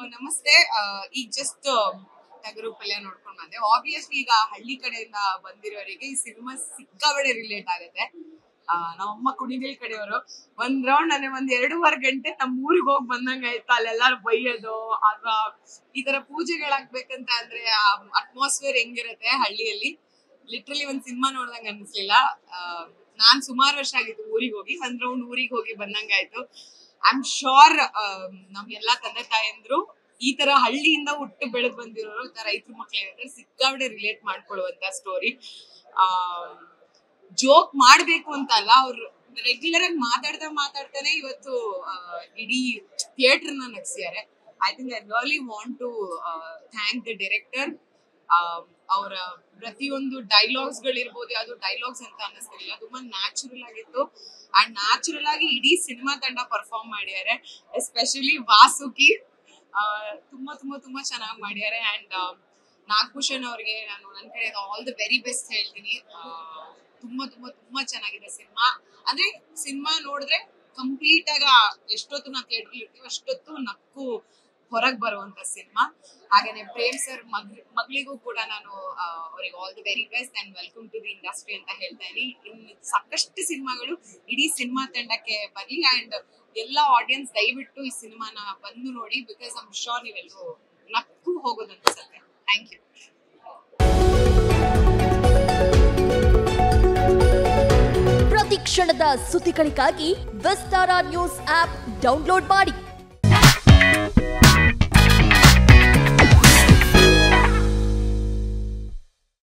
ನಮಸ್ತೆ ಆ, ಈಗ ಜಸ್ಟ್ ಟಗರು ಪಲ್ಯ ನೋಡ್ಕೊಂಡ್ ಬಂದೆ ಆಬ್ವಿಯಸ್ಲಿ ಈಗ ಹಳ್ಳಿ ಕಡೆಯಿಂದ ಬಂದಿರೋರಿಗೆ ಈ ಸಿನಿಮಾ ಸಿಕ್ಕಾಬಡೆ ರಿಲೇಟ್ ಆಗುತ್ತೆ ಆ, ನಮ್ಮಮ್ಮ ಕುಣಿಗಲ್ ಕಡೆಯವರು ಒಂದ್ ರೌಂಡ್ ಅಂದ್ರೆ ಒಂದ್ ಎರಡೂವರೆ ಗಂಟೆ ನಮ್ ಊರಿಗೆ ಹೋಗಿ ಬಂದಂಗ ಆಯ್ತು ಅಲ್ಲೆಲ್ಲಾರು ಬೈಯೋದು ಅಥವಾ ಈ ತರ ಪೂಜೆಗಳಾಗ್ಬೇಕಂತ ಅಂದ್ರೆ ಆ ಅಟ್ಮಾಸ್ಫಿಯರ್ ಹೆಂಗಿರುತ್ತೆ ಹಳ್ಳಿಯಲ್ಲಿ ಲಿಟ್ರಲಿ ಒಂದ್ ಸಿನಿಮಾ ನೋಡ್ದಂಗ ಅನ್ಸ್ಲಿಲ್ಲ ಆ, ನಾನ್ ಸುಮಾರು ವರ್ಷ ಆಗಿತ್ತು ಊರಿಗೆ ಹೋಗಿ ಒಂದ್ ರೌಂಡ್ ಊರಿಗೆ ಹೋಗಿ ಬಂದಂಗಾಯ್ತು ಐ ಆಮ್ ಶೋರ್ ನಮ್ ಎಲ್ಲಾ ತಂದೆ ತಾಯಂದ್ರು ಈ ತರ ಹಳ್ಳಿಯಿಂದ ಹುಟ್ಟು ಬೆಳೆದ್ ಬಂದಿರೋರು ರೈತರ ಮಕ್ಳೇನಿದ್ರೆ ಸಿಕ್ಕಾಬಡೆ ರಿಲೇಟ್ ಮಾಡ್ಕೊಳ್ಳುವಂತ ಸ್ಟೋರಿ ಆ ಜೋಕ್ ಮಾಡ್ಬೇಕು ಅಂತ ಅಲ್ಲ ಅವ್ರು ರೆಗ್ಯುಲರ್ ಆಗಿ ಮಾತಾಡ್ತಾ ಮಾತಾಡ್ತಾನೆ ಇವತ್ತು ಆ, ಇಡೀ ಥಿಯೇಟರ್ ನ ನಗ್ಸಿದ್ದಾರೆ I think I really want to thank the director ಅವರ ಪ್ರತಿಯೊಂದು ಡೈಲಾಗ್ಸ್ ಗಳಿರ್ಬೋದು ಯಾವ್ದು ಡೈಲಾಗ್ಸ್ ಅಂತ ಅನ್ನಿಸ್ತಿರ್ಲಿಲ್ಲ ತುಂಬಾ ನ್ಯಾಚುರಲ್ ಆಗಿತ್ತು ಅಂಡ್ ನ್ಯಾಚುರಲ್ ಆಗಿ ಇಡೀ ಸಿನಿಮಾ ತಂಡ ಪರ್ಫಾರ್ಮ್ ಮಾಡಿದ್ದಾರೆ ಎಸ್ಪೆಷಲಿ ವಾಸುಕಿ ಆ, ತುಂಬಾ ತುಂಬಾ ತುಂಬಾ ಚೆನ್ನಾಗಿ ಮಾಡಿದ್ದಾರೆ ಅಂಡ್ ನಾಗಭೂಷಣ್ ಅವ್ರಿಗೆ ನಾನು ನನ್ನ ಕಡೆ ಆಲ್ ದ ವೆರಿ ಬೆಸ್ಟ್ ಹೇಳ್ತೀನಿ ಆ, ತುಂಬಾ ತುಂಬಾ ತುಂಬಾ ಚೆನ್ನಾಗಿದೆ ಸಿನಿಮಾ ಅಂದ್ರೆ ಸಿನಿಮಾ ನೋಡಿದ್ರೆ ಕಂಪ್ಲೀಟ್ ಆಗ ಎಷ್ಟೊತ್ತು ನಾವು ಥಿಯೇಟರ್ ಇರ್ತೀವಿ ಅಷ್ಟೊತ್ತು ನಕ್ಕು ಹೊರಗ್ ಬರುವಂತ ಸಿನಿಮಾ ಹಾಗೇನೆ ಪ್ರೇಮ್ ಸರ್ ಮಗ್ ಮಗಳಿಗೂ ಕೂಡ ನಾನು ಆ, ಅವ್ರಿಗೆ all the very best and welcome to the industry ಅಂತ ಹೇಳ್ತಾ ಇದೀನಿ ಇನ್ನು ಸಾಕಷ್ಟು ಸಿನಿಮಾಗಳು ಇಡೀ ಸಿನಿಮಾ ತಂಡಕ್ಕೆ ಬರಲಿ ಅಂಡ್ ಎಲ್ಲ ಆಡಿಯನ್ಸ್ ದಯವಿಟ್ಟು ಈ ಸಿನಿಮಾನ ಬಂದು ನೋಡಿ ಬಿಕಾಸ್ ಐಮ್ ಶೋರ್ ನೀವೆಲ್ಲರೂ ನಕ್ಕು ಹೋಗೋದು ಅನ್ಸುತ್ತೆ ಥ್ಯಾಂಕ್ ಯು ಪ್ರತಿ ಕ್ಷಣದ ಸುದ್ದಿಗಳಿಗಾಗಿ ವಿಸ್ತಾರ ನ್ಯೂಸ್ ಆಪ್ ಡೌನ್ಲೋಡ್ ಮಾಡಿ